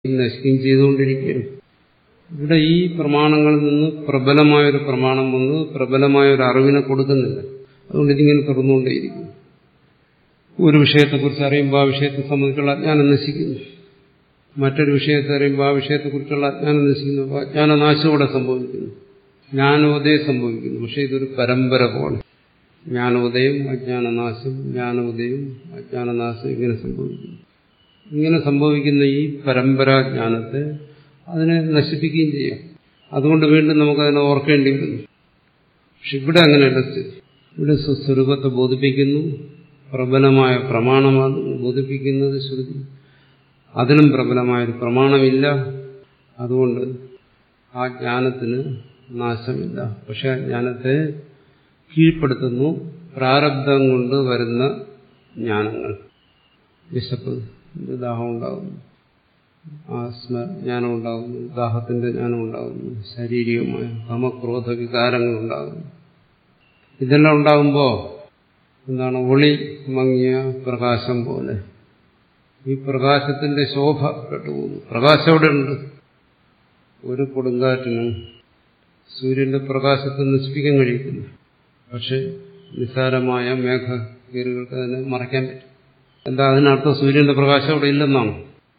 നശിക്കുകയും ചെയ്തുകൊണ്ടിരിക്കുകയാണ് ഇവിടെ ഈ പ്രമാണങ്ങളിൽ നിന്ന് പ്രബലമായൊരു പ്രമാണം വന്ന് പ്രബലമായൊരു അറിവിനെ കൊടുക്കുന്നില്ല അതുകൊണ്ട് ഇതിങ്ങനെ തുറന്നുകൊണ്ടേയിരിക്കുന്നു ഒരു വിഷയത്തെക്കുറിച്ച് അറിയുമ്പോൾ ആ വിഷയത്തെ സംബന്ധിച്ചുള്ള അജ്ഞാനം നശിക്കുന്നു മറ്റൊരു വിഷയത്തെ അറിയുമ്പോൾ ആ വിഷയത്തെക്കുറിച്ചുള്ള അജ്ഞാനം നശിക്കുന്നു അപ്പോൾ അജ്ഞാനനാശം ഇവിടെ സംഭവിക്കുന്നു ജ്ഞാനോദയം സംഭവിക്കുന്നു പക്ഷെ ഇതൊരു പരമ്പര പോലെ ജ്ഞാനോദയം അജ്ഞാനനാശം ജ്ഞാനോദയം അജ്ഞാനനാശം ഇങ്ങനെ സംഭവിക്കുന്നു ഇങ്ങനെ സംഭവിക്കുന്ന ഈ പരമ്പരാജ്ഞാനത്തെ അതിനെ നശിപ്പിക്കുകയും ചെയ്യാം അതുകൊണ്ട് വീണ്ടും നമുക്കതിനെ ഓർക്കേണ്ടി വരുന്നു പക്ഷെ ഇവിടെ അങ്ങനെയല്ല സ്ഥിതി ഇവിടെ സ്വസ്വരൂപത്തെ ബോധിപ്പിക്കുന്നു പ്രബലമായ പ്രമാണമാണ് ബോധിപ്പിക്കുന്നത് ശ്രുതി അതിനും പ്രബലമായൊരു പ്രമാണമില്ല അതുകൊണ്ട് ആ ജ്ഞാനത്തിന് നാശമില്ല പക്ഷെ ആ ജ്ഞാനത്തെ കീഴ്പ്പെടുത്തുന്നു പ്രാരബ്ധം കൊണ്ട് വരുന്ന ജ്ഞാനങ്ങൾ വിശപ്പ് ദാഹം ഉണ്ടാകുന്നു ആസ്മ ജ്ഞാനം ഉണ്ടാകുന്നു ദാഹത്തിന്റെ ജ്ഞാനം ഉണ്ടാകുന്നു ശാരീരികമായ കാമക്രോധ വികാരങ്ങൾ ഉണ്ടാകുന്നു ഇതെല്ലാം ഉണ്ടാകുമ്പോൾ എന്താണ് ഒളി മങ്ങിയ പ്രകാശം പോലെ ഈ പ്രകാശത്തിന്റെ ശോഭ കെട്ടുപോകുന്നു പ്രകാശം അവിടെ ഉണ്ട് ഒരു കൊടുങ്കാറ്റിനും സൂര്യന്റെ പ്രകാശത്തെ നശിപ്പിക്കാൻ കഴിയത്തില്ല പക്ഷെ നിസ്സാരമായ മേഘകീറുകൾക്ക് അതിനെ മറയ്ക്കാൻ പറ്റും എന്താ അതിനർത്ഥം സൂര്യന്റെ പ്രകാശം അവിടെ ഇല്ലെന്നാണ്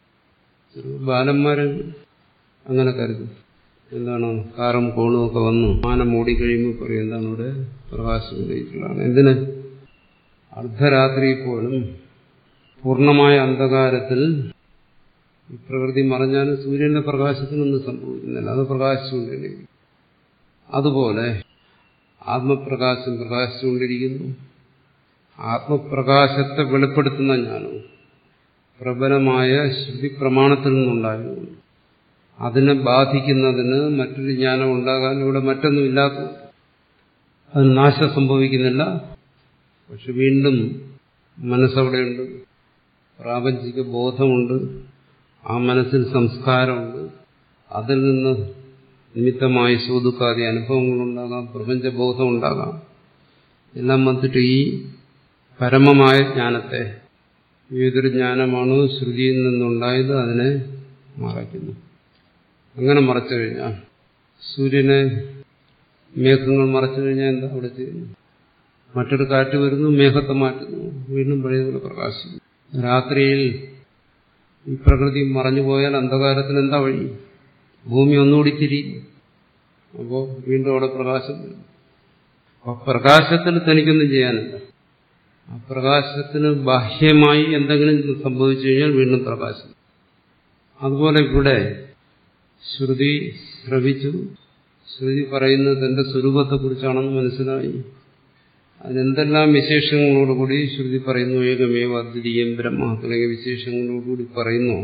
ബാലന്മാര് അങ്ങനെ കരുതും എന്താണ് കാറും കോണും ഒക്കെ വന്നു മാനം മൂടിക്കഴിയുമ്പോൾ പറയും എന്താണ് ഇവിടെ പ്രകാശം ഉദയിച്ചുള്ളതാണ് എന്തിന് അർദ്ധരാത്രി പോലും പൂർണ്ണമായ അന്ധകാരത്തിൽ ഈ പ്രകൃതി മറഞ്ഞാലും സൂര്യന്റെ പ്രകാശത്തിനൊന്നും സംഭവിക്കുന്നില്ല അത് പ്രകാശിച്ചുകൊണ്ടിരിക്കും അതുപോലെ ആത്മപ്രകാശം പ്രകാശിച്ചുകൊണ്ടിരിക്കുന്നു ആത്മപ്രകാശത്തെ വെളിപ്പെടുത്തുന്ന ജ്ഞാനവും പ്രബലമായ ശ്രുതി പ്രമാണത്തിൽ നിന്നുണ്ടായിരുന്നു അതിനെ ബാധിക്കുന്നതിന് മറ്റൊരു ജ്ഞാനം ഉണ്ടാകാൻ ഇവിടെ മറ്റൊന്നും ഇല്ലാത്ത അതിന് നാശം സംഭവിക്കുന്നില്ല പക്ഷെ വീണ്ടും മനസ്സവിടെയുണ്ട് പ്രാപഞ്ചിക ബോധമുണ്ട് ആ മനസ്സിൽ സംസ്കാരമുണ്ട് അതിൽ നിന്ന് നിമിത്തമായി സൂതുക്കാതെ അനുഭവങ്ങളുണ്ടാകാം പ്രപഞ്ചബോധം ഉണ്ടാകാം എല്ലാം വന്നിട്ട് ഈ പരമമായ ജ്ഞാനത്തെ ഏതൊരു ജ്ഞാനമാണോ ശ്രുതിയിൽ നിന്നുണ്ടായത് അതിനെ മറയ്ക്കുന്നു അങ്ങനെ മറച്ചു കഴിഞ്ഞാൽ സൂര്യനെ മേഘങ്ങൾ മറച്ചു കഴിഞ്ഞാൽ എന്താ അവിടെ ചെയ്യുന്നു മറ്റൊരു കാറ്റ് വരുന്നു മേഘത്തെ മാറ്റുന്നു വീണ്ടും പഴയതുപോലെ പ്രകാശിക്കുന്നു രാത്രിയിൽ ഈ പ്രകൃതി മറഞ്ഞു പോയാൽ അന്ധകാരത്തിന് എന്താ വഴി ഭൂമി ഒന്നുകൂടി തിരിയും അപ്പോൾ വീണ്ടും അവിടെ പ്രകാശം വരും അപ്പോൾ പ്രകാശത്തിൽ തനിക്കൊന്നും ചെയ്യാനില്ല ആ പ്രകാശത്തിന് ബാഹ്യമായി എന്തെങ്കിലും സംഭവിച്ചു കഴിഞ്ഞാൽ വീണ്ടും പ്രകാശം അതുപോലെ ഇവിടെ ശ്രുതി ശ്രവിച്ചു ശ്രുതി പറയുന്നത് തന്റെ സ്വരൂപത്തെക്കുറിച്ചാണെന്ന് മനസ്സിലായി അതിനെന്തെല്ലാം വിശേഷങ്ങളോടുകൂടി ശ്രുതി പറയുന്നു ഏകമേവ അദ്വിതീയം ബ്രഹ്മ തുടങ്ങിയ വിശേഷങ്ങളോടുകൂടി പറയുന്നു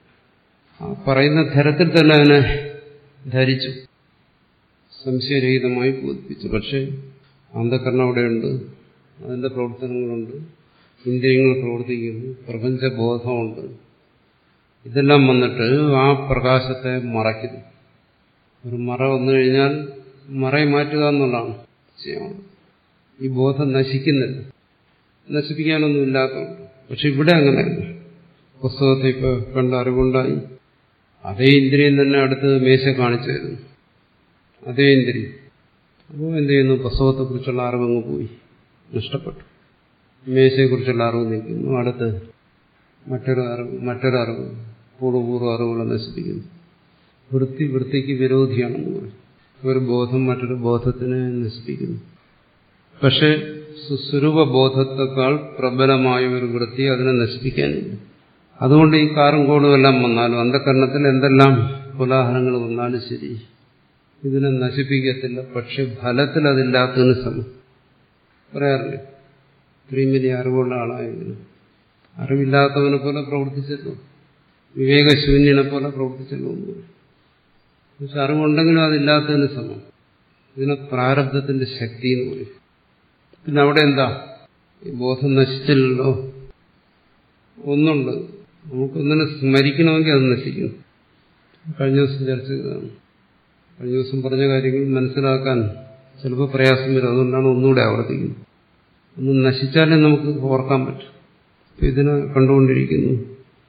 ആ പറയുന്ന തരത്തിൽ തന്നെ അതിനെ ധരിച്ചു സംശയരഹിതമായി ബോധിപ്പിച്ചു പക്ഷെ അന്ധകരണം അവിടെയുണ്ട് അതിന്റെ പ്രവർത്തനങ്ങളുണ്ട് ഇന്ദ്രിയങ്ങൾ പ്രവർത്തിക്കുന്നു പ്രപഞ്ചബോധമുണ്ട് ഇതെല്ലാം വന്നിട്ട് ആ പ്രകാശത്തെ മറയ്ക്കുന്നു ഒരു മറ വന്നു കഴിഞ്ഞാൽ മറയെ മാറ്റുക എന്നുള്ളതാണ് ചെയ്യാനുള്ളത് ഈ ബോധം നശിക്കുന്നില്ല നശിപ്പിക്കാനൊന്നും ഇല്ലാത്തതുകൊണ്ട് പക്ഷെ ഇവിടെ അങ്ങനെയല്ല പുസ്തകത്തെ ഇപ്പൊ കണ്ട അറിവുണ്ടായി അതേ ഇന്ദ്രിയം തന്നെ അടുത്ത് മേശ കാണിച്ചു തരുന്നു അതേ ഇന്ദ്രിയം അപ്പോൾ എന്ത് ചെയ്യുന്നു പുസ്തകത്തെക്കുറിച്ചുള്ള അറിവങ്ങ് പോയി നഷ്ടപ്പെട്ടു മേശയെക്കുറിച്ചുള്ള അറിവ് നിൽക്കുന്നു അടുത്ത് മറ്റൊരു അറിവ് മറ്റൊരു അറിവ് പൂർവ്വപൂർവ്വ അറിവുകളെ നശിപ്പിക്കുന്നു വൃത്തി വൃത്തിക്ക് വിരോധിയാണെന്ന് പറയും ഒരു ബോധം മറ്റൊരു ബോധത്തിനെ നശിപ്പിക്കുന്നു പക്ഷെ സുസ്വരൂപ ബോധത്തെക്കാൾ പ്രബലമായ ഒരു വൃത്തി അതിനെ നശിപ്പിക്കാനില്ല അതുകൊണ്ട് ഈ കാറും കോളും എല്ലാം വന്നാലും അന്ധകരണത്തിൽ എന്തെല്ലാം കോലാഹലങ്ങൾ വന്നാലും ശരി ഇതിനെ നശിപ്പിക്കത്തില്ല പക്ഷെ ഫലത്തിൽ അതില്ലാത്തതിന് സമം പറയാറില്ലേ ഇത്രയും വലിയ അറിവുള്ള ആളായെങ്കിലും അറിവില്ലാത്തവനെ പോലെ പ്രവർത്തിച്ചല്ലോ വിവേകശൂന്യനെ പോലെ പ്രവർത്തിച്ചല്ലോ എന്ന് പറയും പക്ഷെ അറിവുണ്ടെങ്കിലും അതില്ലാത്തതിന് സമം ഇതിനെ പ്രാരബ്ധത്തിന്റെ ശക്തി എന്ന് പറയും പിന്നെ അവിടെ എന്താ ഈ ബോധം നശിച്ചില്ലല്ലോ ഒന്നുണ്ട് നമുക്കൊന്നിനെ സ്മരിക്കണമെങ്കിൽ അത് നശിക്കുന്നു കഴിഞ്ഞ ദിവസം ചർച്ച ചെയ്തതാണ് കഴിഞ്ഞ ദിവസം പറഞ്ഞ കാര്യങ്ങൾ മനസ്സിലാക്കാൻ ചിലപ്പോൾ പ്രയാസം വരും അതുകൊണ്ടാണ് ഒന്നുകൂടെ ആവർത്തിക്കുന്നത് ഒന്ന് നശിച്ചാലേ നമുക്ക് ഓർക്കാൻ പറ്റും ഇതിനെ കണ്ടുകൊണ്ടിരിക്കുന്നു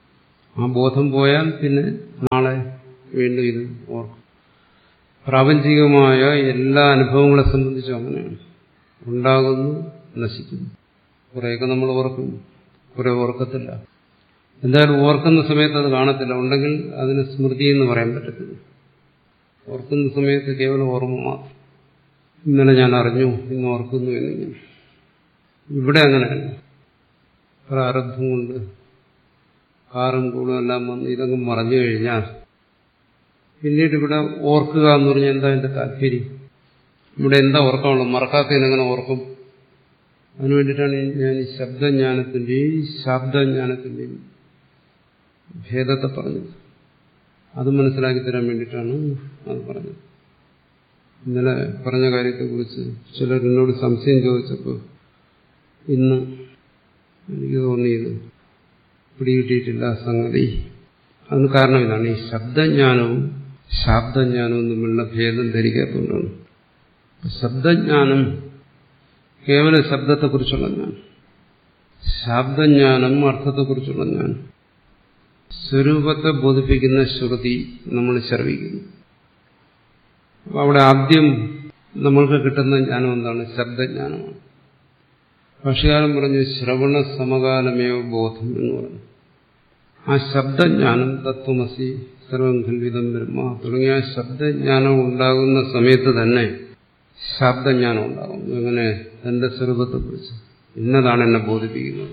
ആ ബോധം പോയാൽ പിന്നെ നാളെ വീണ്ടും ഇത് ഓർക്കും പ്രാപഞ്ചികമായ എല്ലാ അനുഭവങ്ങളെ സംബന്ധിച്ചും അങ്ങനെയാണ് ഉണ്ടാകുന്നു നശിക്കുന്നു കുറേയൊക്കെ നമ്മൾ ഓർക്കും കുറെ ഓർക്കത്തില്ല എന്തായാലും ഓർക്കുന്ന സമയത്ത് അത് കാണത്തില്ല ഉണ്ടെങ്കിൽ അതിന് സ്മൃതി എന്ന് പറയാൻ പറ്റത്തില്ല ഓർക്കുന്ന സമയത്ത് കേവലം ഓർമ്മ മാത്രം ഇന്നലെ ഞാൻ അറിഞ്ഞു ഇന്ന് ഓർക്കുന്നു എന്നിങ്ങനെ ഇവിടെ അങ്ങനെയല്ല പ്രാരബ്ധം കൊണ്ട് കാറും കൂടും എല്ലാം വന്ന് ഇതങ്ങ് മറഞ്ഞു കഴിഞ്ഞാൽ പിന്നീട് ഇവിടെ ഓർക്കുക എന്ന് പറഞ്ഞാൽ എന്താ എന്റെ താല്പര്യം ഇവിടെ എന്താ ഓർക്കാനുള്ളത് മറക്കാത്തതിനെങ്ങനെ ഓർക്കും അതിനു വേണ്ടിയിട്ടാണ് ഞാൻ ഈ ശബ്ദജ്ഞാനത്തിന്റെയും ശാബ്ദജ്ഞാനത്തിന്റെയും ഭേദത്തെ പറഞ്ഞത് അത് മനസ്സിലാക്കി തരാൻ വേണ്ടിയിട്ടാണ് അത് പറഞ്ഞത് ഇന്നലെ പറഞ്ഞ കാര്യത്തെക്കുറിച്ച് ചിലർ എന്നോട് സംശയം ചോദിച്ചപ്പോൾ ഇന്ന് എനിക്ക് തോന്നിയത് പിടികിട്ടിയിട്ടില്ല സംഗതി അതിന് കാരണം ഇതാണ് ഈ ശബ്ദജ്ഞാനവും ശാബ്ദജ്ഞാനവും തമ്മിലുള്ള ഭേദം ധരിക്കാത്തതുകൊണ്ടാണ് ശബ്ദജ്ഞാനം കേവല ശബ്ദത്തെക്കുറിച്ചുള്ള ജ്ഞാനം ശാബ്ദജ്ഞാനം അർത്ഥത്തെക്കുറിച്ചുള്ള ജ്ഞാനം സ്വരൂപത്തെ ബോധിപ്പിക്കുന്ന ശ്രുതി നമ്മൾ ശ്രവിക്കുന്നു അപ്പോൾ അവിടെ ആദ്യം നമ്മൾക്ക് കിട്ടുന്ന ജ്ഞാനം എന്താണ് ശബ്ദജ്ഞാനമാണ് ഭാഷകാലം പറഞ്ഞു ശ്രവണ സമകാലമേവ ബോധം എന്ന് പറഞ്ഞു ആ ശബ്ദജ്ഞാനം തത്വമസി സർവം ഖൽവിതം ബ്രഹ്മ തുടങ്ങിയ ശബ്ദജ്ഞാനം ഉണ്ടാകുന്ന സമയത്ത് തന്നെ ശബ്ദജ്ഞാനം ഉണ്ടാകും എങ്ങനെ തന്റെ സ്വരൂപത്തെക്കുറിച്ച് ഇന്നതാണ് എന്നെ ബോധിപ്പിക്കുന്നത്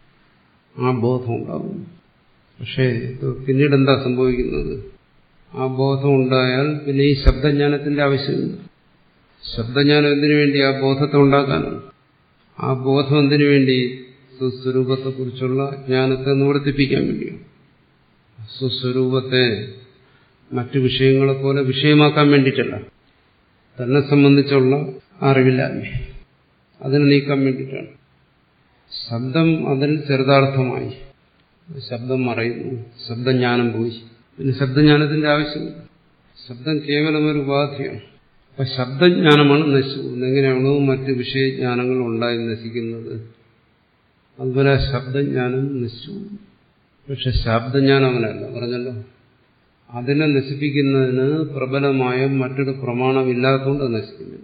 ആ ബോധം ഉണ്ടാകും പക്ഷേ പിന്നീട് എന്താ സംഭവിക്കുന്നത് ആ ബോധം ഉണ്ടായാൽ പിന്നെ ഈ ശബ്ദജ്ഞാനത്തിന്റെ ആവശ്യമില്ല ശബ്ദജ്ഞാനം എന്തിനു വേണ്ടി ആ ബോധത്തെ ഉണ്ടാക്കാനാണ് ആ ബോധം എന്തിനു വേണ്ടി സുസ്വരൂപത്തെക്കുറിച്ചുള്ള ജ്ഞാനത്തെ നിവർത്തിപ്പിക്കാൻ വേണ്ടിയാണ് സുസ്വരൂപത്തെ മറ്റു വിഷയങ്ങളെ പോലെ വിഷയമാക്കാൻ വേണ്ടിയിട്ടല്ല തന്നെ സംബന്ധിച്ചുള്ള അറിവില്ലായ്മ അതിനെ നീക്കാൻ വേണ്ടിയിട്ടാണ് ശബ്ദം അതിൽ ചെറുതാർത്ഥമായി ശബ്ദം മറയുന്നു ശബ്ദജ്ഞാനം പോയി പിന്നെ ശബ്ദജ്ഞാനത്തിന്റെ ആവശ്യമില്ല ശബ്ദം കേവലം ഒരു ഉപാധിയാണ് അപ്പൊ ശബ്ദജ്ഞാനമാണ് നശിച്ചു പോകുന്നത് എങ്ങനെയാണോ മറ്റ് വിഷയജ്ഞാനങ്ങൾ ഉണ്ടായി നശിക്കുന്നത് അതുപോലെ ശബ്ദജ്ഞാനം നശിച്ചു പക്ഷെ ശബ്ദജ്ഞാനം അങ്ങനെയല്ല പറഞ്ഞല്ലോ അതിനെ നശിപ്പിക്കുന്നതിന് പ്രബലമായ മറ്റൊരു പ്രമാണമില്ലാത്തതുകൊണ്ട് നശിക്കുന്നില്ല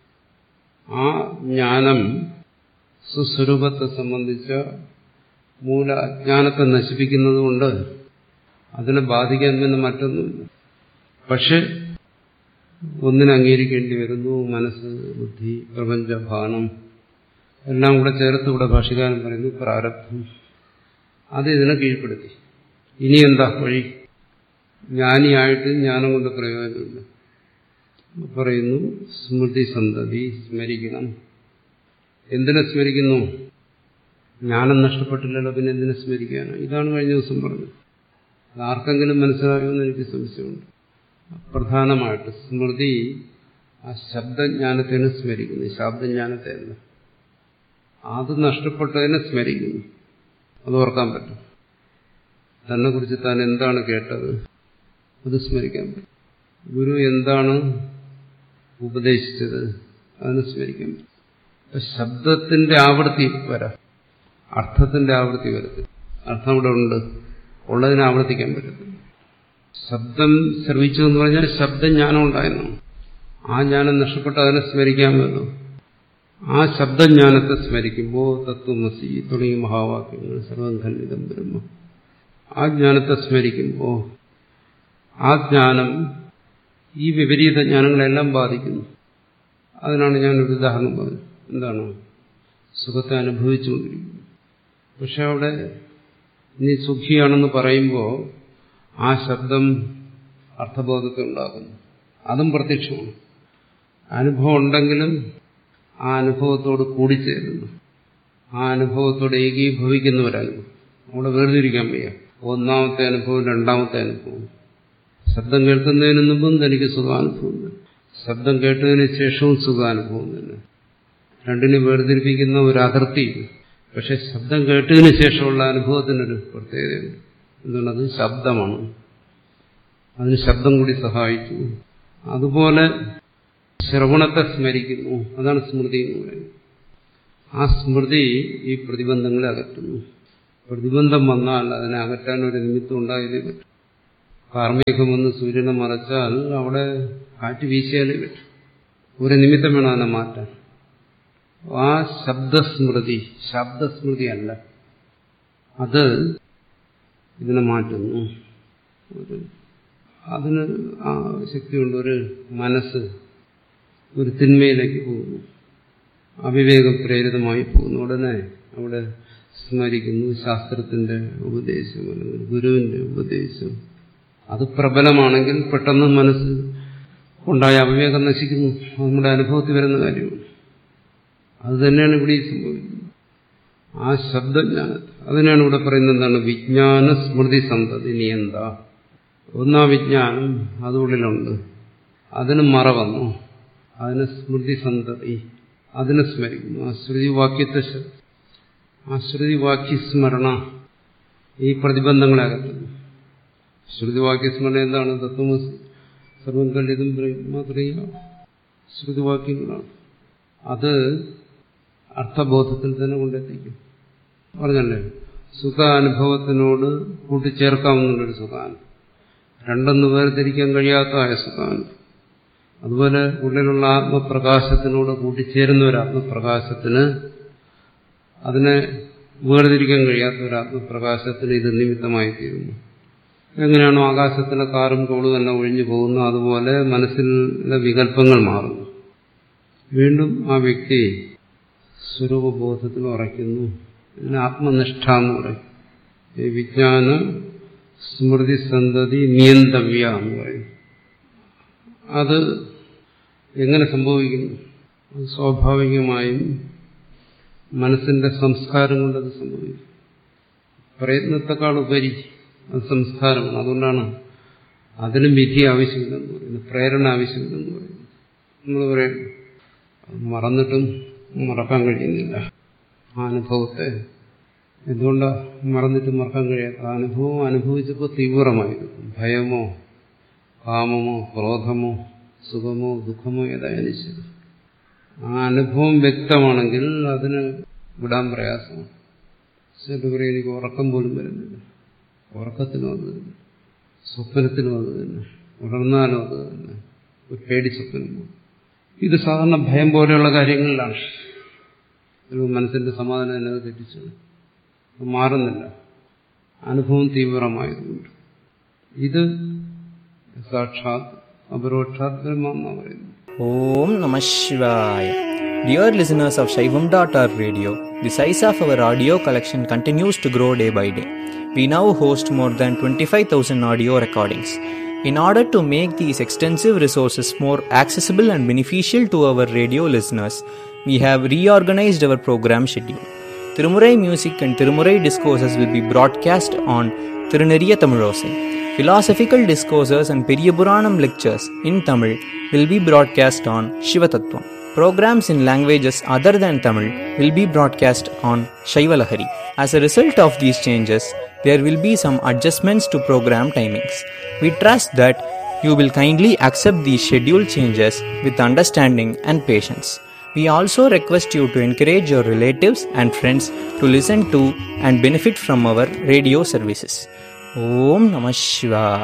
ആ ജ്ഞാനം സുസ്വരൂപത്തെ സംബന്ധിച്ച മൂല അജ്ഞാനത്തെ നശിപ്പിക്കുന്നത് കൊണ്ട് അതിനെ ബാധിക്കാൻ പിന്നെ മറ്റൊന്നുമില്ല പക്ഷെ ഒന്നിനെ അംഗീകരിക്കേണ്ടി വരുന്നു മനസ്സ് ബുദ്ധി പ്രപഞ്ചഭാനം എല്ലാം കൂടെ ചേർത്ത് ഇവിടെ ഭാഷകാരൻ പറയുന്നു പ്രാരബ്ധം അത് ഇതിനെ കീഴ്പ്പെടുത്തി ഇനി എന്താ വഴി ജ്ഞാനിയായിട്ട് ജ്ഞാനം കൊണ്ട് പ്രയോജനമില്ല പറയുന്നു സ്മൃതി സന്തതി സ്മരിക്കണം എന്തിനെ സ്മരിക്കുന്നു ജ്ഞാനം നഷ്ടപ്പെട്ടില്ലല്ലോ പിന്നെ എന്തിനെ സ്മരിക്കാനോ ഇതാണ് കഴിഞ്ഞ ദിവസം പറഞ്ഞത് ആർക്കെങ്കിലും മനസ്സിലാകുമെന്ന് എനിക്ക് സംശയമുണ്ട് പ്രധാനമായിട്ട് സ്മൃതി ആ ശബ്ദജ്ഞാനത്തിന് സ്മരിക്കുന്നു ശബ്ദജ്ഞാനത്തെ അല്ല അത് നഷ്ടപ്പെട്ടതിനെ സ്മരിക്കുന്നു അത് ഓർക്കാൻ പറ്റും തന്നെ കുറിച്ച് താൻ എന്താണ് കേട്ടത് അത് സ്മരിക്കാൻ പറ്റും ഗുരു എന്താണ് ഉപദേശിച്ചത് അതിന് സ്മരിക്കാൻ പറ്റും ശബ്ദത്തിന്റെ ആവൃത്തി വരാം അർത്ഥത്തിന്റെ ആവൃത്തി വരത്തില്ല അർത്ഥം ഇവിടെ ഉണ്ട് ഉള്ളതിനെ ആവർത്തിക്കാൻ പറ്റത്തില്ല ശബ്ദം ശ്രവിച്ചു എന്ന് പറഞ്ഞാൽ ശബ്ദജ്ഞാനം ഉണ്ടായിരുന്നു ആ ജ്ഞാനം നഷ്ടപ്പെട്ട് അതിനെ സ്മരിക്കാമല്ലോ ആ ശബ്ദജ്ഞാനത്തെ സ്മരിക്കുമ്പോൾ തത്വമസി തുടങ്ങിയ മഹാവാക്യങ്ങൾ സർവം ഖണ്ഡിതം ബ്രഹ്മ ആ ജ്ഞാനത്തെ സ്മരിക്കുമ്പോൾ ആ ജ്ഞാനം ഈ വിപരീത ജ്ഞാനങ്ങളെല്ലാം ബാധിക്കുന്നു അതിനാണ് ഞാനൊരു ഉദാഹരണം പറഞ്ഞത് എന്താണ് സുഖത്തെ അനുഭവിച്ചുകൊണ്ടിരിക്കുന്നു പക്ഷെ അവിടെ നീ സുഖിയാണെന്ന് പറയുമ്പോൾ ആ ശബ്ദം അർത്ഥബോധത്തെ ഉണ്ടാക്കുന്നു അതും പ്രത്യക്ഷമാണ് അനുഭവം ഉണ്ടെങ്കിലും ആ അനുഭവത്തോട് കൂടിച്ചേരുന്നു ആ അനുഭവത്തോട് ഏകീഭവിക്കുന്ന ഒരനുഭവം അവിടെ വേർതിരിക്കാൻ വയ്യ ഒന്നാമത്തെ അനുഭവം രണ്ടാമത്തെ അനുഭവം ശബ്ദം കേൾക്കുന്നതിന് മുമ്പും തനിക്ക് സുഖാനുഭവം തന്നെ ശബ്ദം കേട്ടതിന് ശേഷവും സുഖാനുഭവം തന്നെ രണ്ടിനെ വേർതിരിപ്പിക്കുന്ന ഒരു അതിർത്തി പക്ഷെ ശബ്ദം കേട്ടതിന് ശേഷമുള്ള അനുഭവത്തിനൊരു പ്രത്യേകതയുണ്ട് എന്നുള്ളത് ശബ്ദമാണ് അതിന് ശബ്ദം കൂടി സഹായിച്ചു അതുപോലെ ശ്രവണത്തെ സ്മരിക്കുന്നു അതാണ് സ്മൃതി എന്ന് പറയുന്നത് ആ സ്മൃതി ഈ പ്രതിബന്ധങ്ങളെ അകറ്റുന്നു പ്രതിബന്ധം വന്നാൽ അതിനെ അകറ്റാൻ ഒരു നിമിത്തം ഉണ്ടായതേ പറ്റും കാർമേഘം വന്ന് സൂര്യനെ മറച്ചാൽ അവിടെ കാറ്റ് വീശിയാലേ പറ്റും ഒരു നിമിത്തം വേണം അതിനെ മാറ്റാൻ ആ ശബ്ദസ്മൃതി ശബ്ദസ്മൃതി അല്ല അത് ഇതിനെ മാറ്റുന്നു ഒരു അതിന് ആ ശക്തിയുണ്ട് ഒരു മനസ്സ് ഒരു തിന്മയിലേക്ക് പോകുന്നു അവിവേകം പ്രേരിതമായി പോകുന്നു ഉടനെ അവിടെ സ്മരിക്കുന്നു ശാസ്ത്രത്തിന്റെ ഉപദേശം അല്ലെങ്കിൽ ഗുരുവിന്റെ ഉപദേശം അത് പ്രബലമാണെങ്കിൽ പെട്ടെന്ന് മനസ്സ് ഉണ്ടായ അവിവേകം നശിക്കുന്നു അത് നമ്മുടെ അനുഭവത്തിൽ വരുന്ന കാര്യമാണ് അത് തന്നെയാണ് ഇവിടെ ഈ സംഭവിക്കുന്നത് ആ ശബ്ദജ്ഞാനത്തെ അതിനാണ് ഇവിടെ പറയുന്നത് എന്താണ് വിജ്ഞാന സ്മൃതി സന്തതി നിയന്ത ഒന്നാ വിജ്ഞാനം അതുള്ളിലുണ്ട് അതിന് മറ വന്നു അതിന് സ്മൃതി സന്തതി അതിനെ സ്മരിക്കുന്നു ആ ശ്രുതി വാക്യത്തെ ആ ശ്രുതി വാക്യസ്മരണ ഈ പ്രതിബന്ധങ്ങളെ അകറ്റുന്നു ശ്രുതി വാക്യസ്മരണ എന്താണ് തത്വമസി സർവം കല്ലിതും മാത്രമേ ശ്രുതിവാക്യങ്ങളാണ് അത് അർത്ഥബോധത്തിൽ തന്നെ കൊണ്ടെത്തിക്കും പറഞ്ഞല്ലേ സുഖാനുഭവത്തിനോട് കൂട്ടിച്ചേർക്കാവുന്നൊരു സുഖാനുഭവം രണ്ടൊന്ന് വേർതിരിക്കാൻ കഴിയാത്തതായ സുഖാനുഭവം അതുപോലെ ഉള്ളിലുള്ള ആത്മപ്രകാശത്തിനോട് കൂട്ടിച്ചേരുന്ന ഒരു ആത്മപ്രകാശത്തിന് അതിനെ വേർതിരിക്കാൻ കഴിയാത്ത ഒരു ആത്മപ്രകാശത്തിന് ഇത് നിമിത്തമായി തീരുന്നു എങ്ങനെയാണോ ആകാശത്തിലെ കാറും കോളും എല്ലാം ഒഴിഞ്ഞു പോകുന്നു അതുപോലെ മനസ്സിലെ വികല്പങ്ങൾ മാറുന്നു വീണ്ടും ആ വ്യക്തി സ്വരൂപബോധത്തിൽ ഉറയ്ക്കുന്നു ഇതിന് ആത്മനിഷ്ഠ എന്ന് പറയും ഈ വിജ്ഞാന സ്മൃതി സന്തതി നിയന്തവ്യ എന്ന് പറയും അത് എങ്ങനെ സംഭവിക്കുന്നു അത് സ്വാഭാവികമായും മനസ്സിന്റെ സംസ്കാരം കൊണ്ടത് സംഭവിക്കും പ്രയത്നത്തെക്കാൾ ഉപരി അത് സംസ്കാരമാണ് അതുകൊണ്ടാണ് അതിനും വിധി ആവശ്യമില്ലെന്ന് പറയുന്നത് പ്രേരണ ആവശ്യമില്ലെന്ന് പറയുന്നത് നമ്മൾ പറയും മറന്നിട്ടും മറക്കാൻ കഴിയുന്നില്ല ആ അനുഭവത്തെ എന്തുകൊണ്ടാണ് മറന്നിട്ട് മറക്കാൻ കഴിയാത്ത ആ അനുഭവം അനുഭവിച്ചപ്പോൾ തീവ്രമായിരുന്നു ഭയമോ കാമമോ ക്രോധമോ സുഖമോ ദുഃഖമോ ഏതായാലും ശരി ആ അനുഭവം വ്യക്തമാണെങ്കിൽ അതിന് വിടാൻ പ്രയാസമാണ് ചില പറയും എനിക്ക് ഉറക്കം പോലും വരുന്നില്ല ഉറക്കത്തിനും അത് തന്നെ സ്വപ്നത്തിനും അത് തന്നെ ഉണർന്നാലും അത് തന്നെ ഒരു പേടി സ്വപ്നം ഇത് സാധാരണ ഭയം പോലെയുള്ള കാര്യങ്ങളിലാണ് ഒരു മനസ്സിന്റെ സമാധാനം എന്നത് തെറ്റിച്ചു അത് മാറുന്നില്ല അനുഭവം തീവ്രമായതുകൊണ്ട് ഇത് സാക്ഷാത് അപരോക്ഷാത് ബ്രഹ്മ എന്നാണ് പറയുന്നത് Om Namah Shivaya. Dear listeners of Shaivam.org radio, the size of our audio collection continues to grow day by day. We now host more than 25,000 audio recordings. In order to make these extensive resources more accessible and beneficial to our radio listeners, we have reorganized our program schedule. Tirumurai music and Tirumurai discourses will be broadcast on Tiruneriya Tamilosai. Philosophical discourses and Periyapuranam lectures in Tamil will be broadcast on Shivatattvam. Programs in languages other than Tamil will be broadcast on Shaivalahari. As a result of these changes, there will be some adjustments to program timings. We trust that you will kindly accept these schedule changes with understanding and patience. We also request you to encourage your relatives and friends to listen to and benefit from our radio services. Om Namah Shivaya.